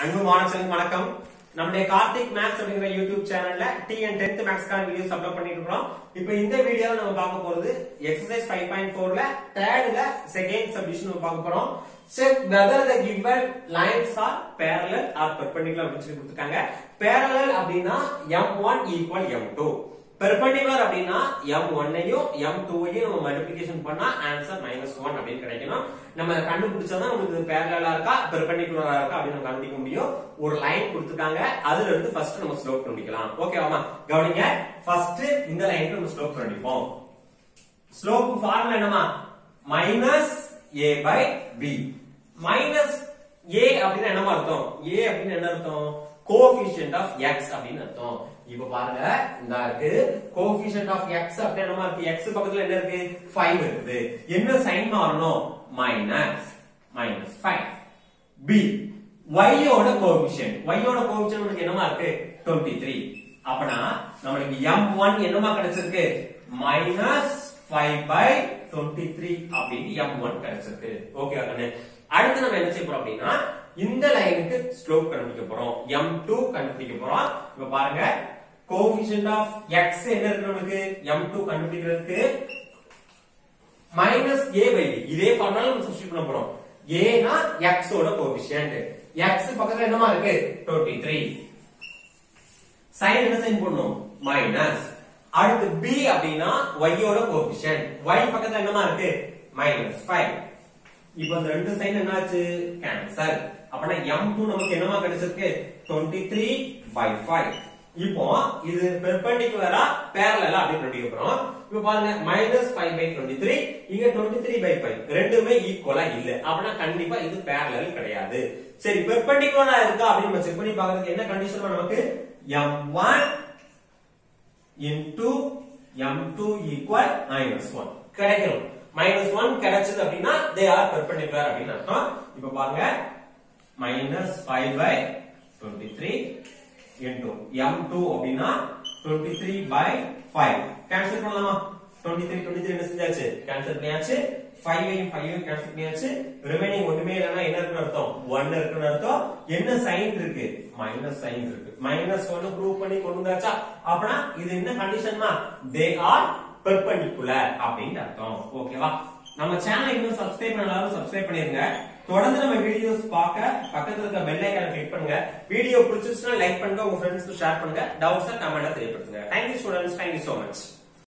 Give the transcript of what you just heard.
அன்பு மாணவர்களுக்கு வணக்கம் நம்முடைய கார்த்திக் மேக்ஸ் அப்படிங்கிற யூடியூப் சேனல்ல டிஎன் டென்த் மேக்ஸ்க்கான வீடியோஸ் அப்லோட் பண்ணிட்டு இருக்கோம் இப்போ இந்த வீடியோல நம்ம பார்க்க போறது எக்ஸசைஸ் ஃபைவ் பாயிண்ட் ஃபோர்ல தேர்ட்ல செகண்ட் சப்டிஷன் நம்ம பார்க்க போறோம் check whether the given lines are parallel or perpendicular அப்படின்னு சொல்லி கொடுத்துருக்காங்க பேரலல் அப்படின்னா M one equal M two perpendicular அப்படின்னா எம் ஒன்னையும் எம் டூவையும் நம்ம மல்டிபிகேஷன் பண்ணா ஆன்சர் மைனஸ் ஒன் அப்படின்னு கிடைக்கணும் நம்ம கண்டுபிடிச்சாதான் நமக்கு பேரலா இருக்கா பெர்பெண்டிகுலரா இருக்கா அப்படின்னு நம்ம கண்டுபிடிக்க முடியும் ஒரு லைன் கொடுத்துருக்காங்க அதுல இருந்து ஃபர்ஸ்ட் நம்ம ஸ்லோப் கண்டுபிடிக்கலாம் ஓகேவாமா கவனிங்க ஃபர்ஸ்ட் இந்த லைனுக்கு நம்ம ஸ்லோப் கண்டுபிடிப்போம் ஸ்லோப் ஃபார்முலா என்னமா minus A by B minus A அப்படின்னு என்னமா அர்த்தம் ஏ அப்படின்னு என்ன அர்த்தம் கோஎஃபிஷியன்ட் ஆஃப் எக்ஸ் அப்படின்னு அர்த்தம் இப்ப பாருங்க இந்த இருக்கு கோஎஃபிஷியன்ட் ஆஃப் எக்ஸ் அப்படின்னு என்னமா இருக்கு எக்ஸ் பக்கத்துல என்ன இருக்கு 5 இருக்குது என்ன சைன் மாறணும் மைனஸ் மைனஸ் 5 பி y யோட கோஎஃபிஷியன்ட் y யோட கோஎஃபிஷியன்ட் நமக்கு என்னமா இருக்கு 23 அப்பனா நம்மளுக்கு m1 என்னமா கிடைச்சிருக்கு மைனஸ் 5 பை 23 அப்படின்னு m1 கிடைச்சிருக்கு ஓகே கண்ணு அடுத்து நம்ம என்ன செய்ய போறோம் அப்படின்னா இந்த லைனுக்கு ஸ்லோப் கண்டுபிடிக்க போறோம் m2 கண்டுபிடிக்க போறோம் இப்ப பாருங்க கோஎஃபிஷியன்ட் ஆஃப் x என்ன இருக்கு நமக்கு m2 கண்டுபிடிக்கிறதுக்கு மைனஸ் ஏ பை பி இதே ஃபார்முலா நம்ம சப்ஸ்டிட் பண்ண போறோம் ஏனா x ஓட கோஎஃபிஷியன்ட் x பக்கத்துல என்னமா இருக்கு 23 சைன் என்ன சைன் போடணும் மைனஸ் அடுத்து b அப்படின்னா y யோட கோஎஃபிஷியன்ட் y பக்கத்துல என்னமா இருக்கு மைனஸ் 5 இப்போ இந்த ரெண்டு சைன் என்னாச்சு கேன்சல் அப்பனா m2 நமக்கு என்னமா கிடைச்சிருக்கு 23 by 5 இப்போ இது பெர்பெண்டிகுலரா பேரலலா அப்படி கண்டுபிடிக்க போறோம் இப்போ பாருங்க minus five by twenty three இங்க டுவெண்ட்டி த்ரீ பை ஃபைவ் ரெண்டுமே ஈக்குவலா இல்ல அப்படின்னா கண்டிப்பா இது பேரலல் கிடையாது சரி பெர்பெண்டிகுலரா இருக்கா அப்படின்னு நம்ம செக் பண்ணி பாக்குறதுக்கு என்ன கண்டிஷன் நமக்கு M one into M two equal minus one கிடைக்கணும் மைனஸ் ஒன் கிடைச்சது அப்படின்னா தே ஆர் பெர்பெண்டிகுலர் அப்படின்னு அர்த்தம் இப்ப பாருங்க minus five by twenty three into M two அப்படின்னா twenty three by five cancel பண்ணலாமா டுவெண்ட்டி த்ரீ டுவெண்ட்டி த்ரீ என்ன செஞ்சாச்சு கேன்சல் பண்ணியாச்சு ஃபைவையும் ஃபைவையும் கேன்சல் பண்ணியாச்சு ரிமைனிங் ஒண்ணுமே இல்லைன்னா என்ன இருக்குன்னு அர்த்தம் ஒன் இருக்குன்னு அர்த்தம் என்ன சைன் இருக்கு மைனஸ் சைன் இருக்கு மைனஸ் ஒன்னு ப்ரூவ் பண்ணி கொண்டு வந்தாச்சா அப்படின்னா இது என்ன கண்டிஷன்னா தே ஆர் பெர்பெண்டிகுலர் அப்படின்னு அர்த்தம் ஓகேவா நம்ம சேனலை இன்னும் சப்ஸ்கிரைப் பண்ணாலும் சப்ஸ்கிரைப் பண்ணிருங்க தொடர்ந்து நம்ம வீடியோஸ் பார்க்க பக்கத்துல இருக்க பெல் ஐக்கான கிளிக் பண்ணுங்க வீடியோ பிடிச்சிருச்சுன்னா லைக் பண்ணுங்க உங்க ஃப்ரெண்ட்ஸ்க்கு ஷேர் பண்ணுங்க டவுட்ஸ் கமெண்ட்ல தெரியப்படுத்துங்க thank you students thank you so much